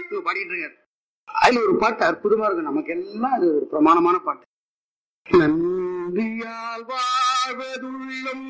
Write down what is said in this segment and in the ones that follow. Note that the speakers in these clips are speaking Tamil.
இங்க பாடிட்டு இருக்காரு அதுல ஒரு பாட்டு அற்புதமா இருக்கும் நமக்கு எல்லாம் அது ஒரு பிரமாணமான பாட்டு நன்றியால் வாழ்வதுள்ளம்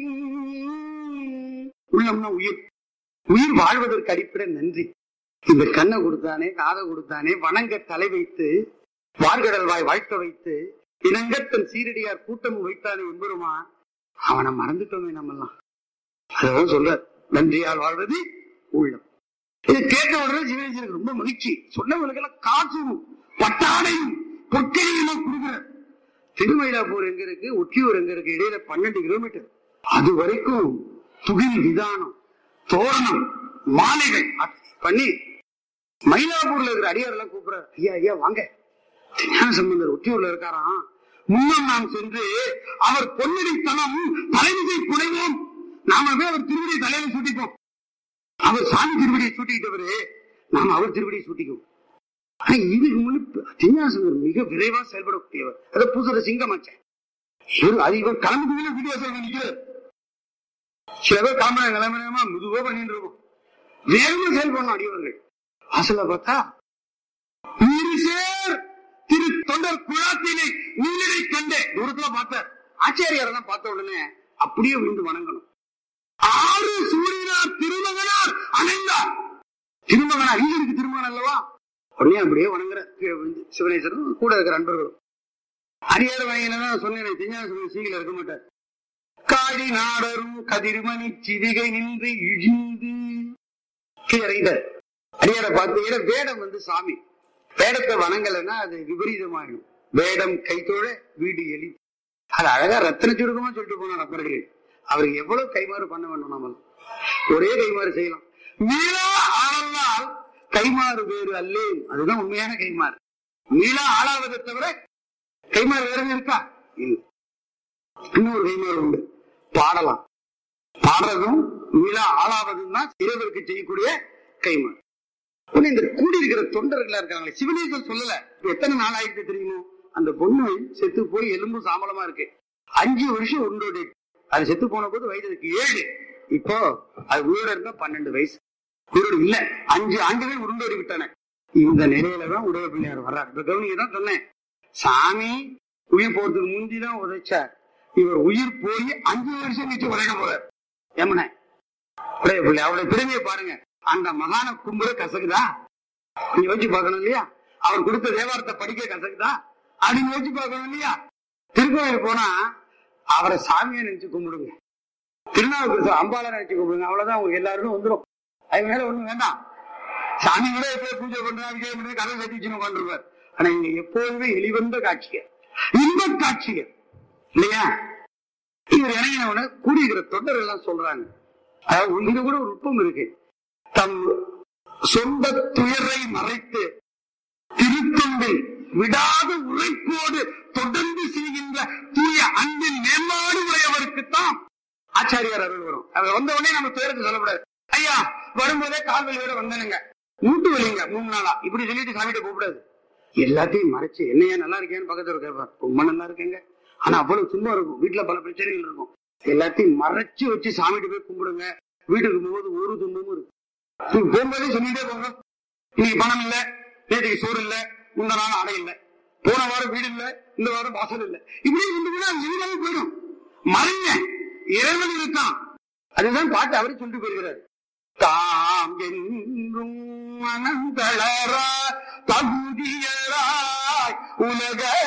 உள்ளம்னா உயிர் உயிர் வாழ்வதற்கு அடிப்படை நன்றி இந்த கண்ணை கொடுத்தானே காதை கொடுத்தானே வணங்க தலை வைத்து வார்கடல் வாய் வாழ்த்த வைத்து இனங்கத்தன் சீரடியார் கூட்டம் வைத்தானே என்பருமா அவனை மறந்துட்டோமே நம்மெல்லாம் அதான் சொல்ற நன்றியால் வாழ்வது உள்ளம் இது கேட்ட உடனே சிவனேசனுக்கு ரொம்ப மகிழ்ச்சி சொன்னவங்களுக்கு எல்லாம் காசும் பட்டாடையும் பொற்கையும் கொடுக்குற திருமயிலாப்பூர் எங்க இருக்கு ஒட்டியூர் எங்க இருக்கு இடையில பன்னெண்டு கிலோமீட்டர் அது வரைக்கும் துகில் விதானம் தோரணம் மாலைகள் அத்தனை பண்ணி மயிலாப்பூர்ல இருக்கிற அடியாரெல்லாம் கூப்பிடுற ஐயா ஐயா வாங்க ஞான சம்பந்தர் ஒட்டியூர்ல இருக்காராம் முன்னம் நாம் சென்று அவர் பொன்னடித்தனம் தலைவிசை புனைவோம் நாம போய் அவர் திருவடி தலையில சூட்டிப்போம் அவர் சாமி திருவடியை சூட்டிக்கிட்டவரு நாம அவர் திருவடியை சூட்டிக்குவோம் ஆனா இதுக்கு முன்னு திஞ்ஞாசந்தர் மிக விரைவா செயல்படக்கூடியவர் அதை பூசுற சிங்கமாச்சேன் இவர் அது இவர் கிளம்புக்கு வீடியோ சொல்ல நிக்கிறார் சில பேர் கிளம்புற கிளம்புறமா மெதுவா பண்ணிட்டு இருக்கும் வேகமா செயல்படணும் அடியவர்கள் வாசல்ல பார்த்தா நீரிசேர் திரு தொண்டர் குழாத்தினை நீரை கண்டே தூரத்துல பார்த்தார் ஆச்சாரியாரெல்லாம் பார்த்த உடனே அப்படியே விழுந்து வணங்கணும் ஆறு சூரியனார் திருமகனார் அணைந்தார் திருமகனார் இங்க இருக்கு திருமகன் அல்லவா உடனே அப்படியே வணங்குற கீழே விழுந்து சிவனேஸ்வரன் கூட இருக்கிற அன்பர்களும் அடியார வகையில சொன்னேன் திஞ்ஞான சீகில இருக்க மாட்டார் காடி நாடரும் கதிர்மணி சிவிகை நின்று இழிந்து கீழே இறங்கிட்டார் அடியாரை பார்த்து வேடம் வந்து சாமி வேடத்தை வணங்கலைன்னா அது விபரீதமாயிடும் வேடம் கைத்தோட வீடு எலி அது அழகா ரத்தன சுருக்கமா சொல்லிட்டு போனார் அப்பர்கள் அவருக்கு எவ்வளவு கைமாறு பண்ண வேண்டும் நம்ம ஒரே கைமாறு செய்யலாம் மீளா ஆளல்லால் கைமாறு வேறு அல்லேன் அதுதான் உண்மையான கைமாறு மீளா ஆளாவதை தவிர கைமாறு வேற இருக்கா இல்ல இன்னொரு கைமாறு உண்டு பாடலாம் பாடுறதும் மீளா ஆளாவதும் தான் இறைவருக்கு செய்யக்கூடிய கைமாறு உடனே இந்த கூடி இருக்கிற தொண்டர்களா இருக்காங்களே சிவனேசன் சொல்லல இப்ப எத்தனை நாள் ஆயிட்டு தெரியுமோ அந்த பொண்ணு செத்து போய் எலும்பு சாம்பலமா இருக்கு அஞ்சு வருஷம் உண்டோடு அது செத்து போன போது வயது அதுக்கு ஏழு இப்போ அது உயிரோட இருந்தா பன்னெண்டு வயசு உயிரோடு இல்ல அஞ்சு ஆண்டுகள் உருண்டோடி விட்டன இந்த நிலையில தான் உடைய பிள்ளையார் வர்றார் இப்ப கவனிங்க தான் சொன்னேன் சாமி உயிர் போறதுக்கு முந்தி தான் உதைச்சார் இவர் உயிர் போய் அஞ்சு வருஷம் கழிச்சு உதைக்க போறார் ஏமன உடைய பிள்ளை அவருடைய பெருமையை பாருங்க அந்த மகான கும்புற கசக்குதா நீ வச்சு பார்க்கணும் இல்லையா அவர் கொடுத்த தேவாரத்தை படிக்க கசக்குதா அப்படின்னு வச்சு பார்க்கணும் இல்லையா திருக்கோயில் போனா அவரை சாமியை நினைச்சு கும்பிடுங்க திருநாவுக்கு அம்பாளை நினைச்சு கும்பிடுங்க அவ்வளவுதான் உங்களுக்கு எல்லாருக்கும் வந்துடும் அது மேல ஒண்ணும் வேண்டாம் சாமி கூட எப்போ பூஜை பண்றாங்க விஜயம் பண்ணி கதை கட்டி வச்சு உட்காந்துருப்பார் ஆனா இங்க எப்போதுமே எளிவந்த காட்சிகள் இன்ப காட்சிகள் இல்லையா இவர் இறங்கினவன கூடியிருக்கிற தொண்டர் எல்லாம் சொல்றாங்க அதாவது இங்க கூட ஒரு நுட்பம் இருக்கு தம் சொந்த துயரை மறைத்து திருத்தொண்டில் விடாத உழைப்போடு தொடர்ந்து செய்கின்ற தூய அன்பின் மேம்பாடு உடையவருக்குத்தான் ஆச்சாரியார் அருள் வரும் அவர் வந்த உடனே நம்ம துயரத்தை சொல்லக்கூடாது ஐயா வரும்போதே கால் வலியோட வந்தனுங்க மூட்டு வலிங்க மூணு நாளா இப்படி சொல்லிட்டு சாமிகிட்ட கூப்பிடாது எல்லாத்தையும் மறைச்சு என்னையா நல்லா இருக்கேன்னு பக்கத்துல கேட்பார் ரொம்ப நல்லா இருக்கேங்க ஆனா அவ்வளவு சும்மா இருக்கும் வீட்டுல பல பிரச்சனைகள் இருக்கும் எல்லாத்தையும் மறைச்சு வச்சு சாமிகிட்ட போய் கும்பிடுங்க வீட்டுக்கு போகும்போது ஒரு துன்பமும் இருக்கும் நீங்க போகும்போதே சொல்லிட்டே போங்க இன்னைக்கு பணம் இல்ல நேற்றுக்கு சோறு இல்ல இந்த நாள் அடை இல்ல போன வாரம் வீடு இல்ல இந்த வாரம் வாசல் இல்ல இப்படி இருந்துச்சுன்னா ஜீவனாவே போயிடும் மறைங்க இறைவன் இருக்கான் அதுதான் பாட்டு அவரே சொல்லிட்டு போயிருக்கிறார் தாம் என்றும் மனந்தளரா தகுதியராய் உலக